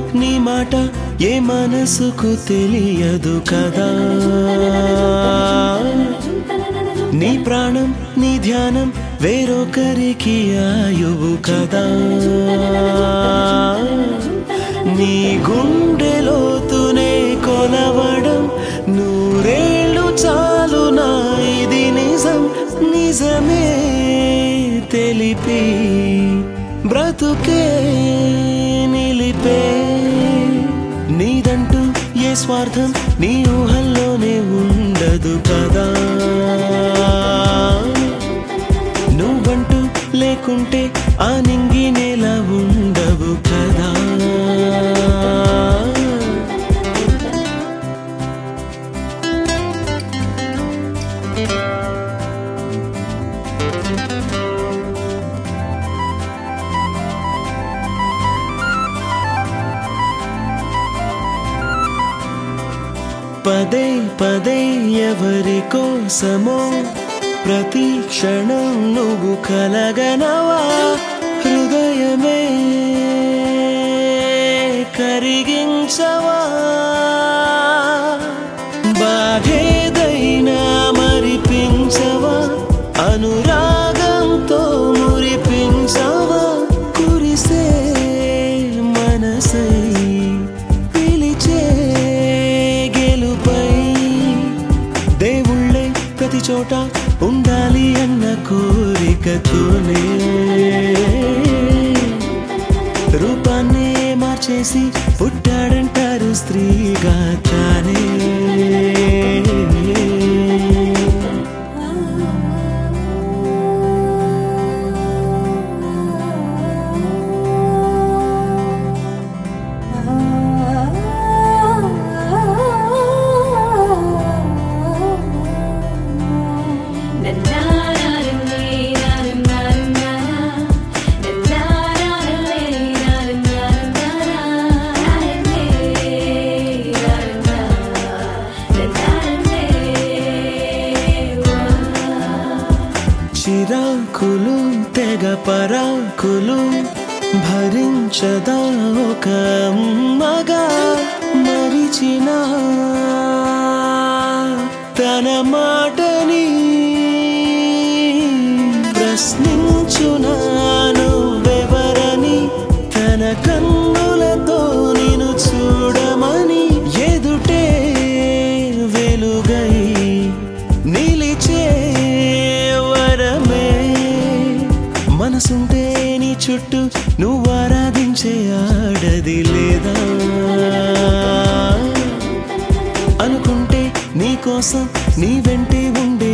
నీ మాట ఏ మనసుకు తెలియదు కదా నీ ప్రాణం నీ ధ్యానం వేరొకరికి ఆయువు కదా నీ గుండెలోతునే కొలవడం నూరేళ్ళు చాలు నా ఇది నిజం నిజమే తెలిపి బ్రతుకే నిలిపే నీదంటూ ఏ స్వార్థం నీ ఊహల్లోనే ఉండదు కదా నువ్వంటూ లేకుంటే ఆ నింగి నేల ఉండవు కదా పదే పదే ఎవరి కోసమో ప్రతి క్షణం నువ్వు కలగనవా హృదయమే కరిగించవా బాధేదైనా మరిపించవా అనురాగంతో మురిపించవా కురిసే మనసై పిలిచే గెలుపై దేవుళ్ళే ప్రతి చోట ఉండాలి అన్న కోరికతోనే రూపాన్నే మార్చేసి పుట్టాడంటారు స్త్రీగా తానే చిరాకులు తెగ పరాకులు భరించదా ఒక అమ్మగా మరిచిన తన మాటని ప్రశ్నించునా నువ్వెవరని తన కన్నులతో నిన్ను చూడమని ఎదుటే వెలుగై నిలిచే వరమే మనసుంటే నీ చుట్టూ నువ్వు ఆరాధించే ఆడది లేదా అనుకుంటే నీ కోసం నీ వెంటే ఉండే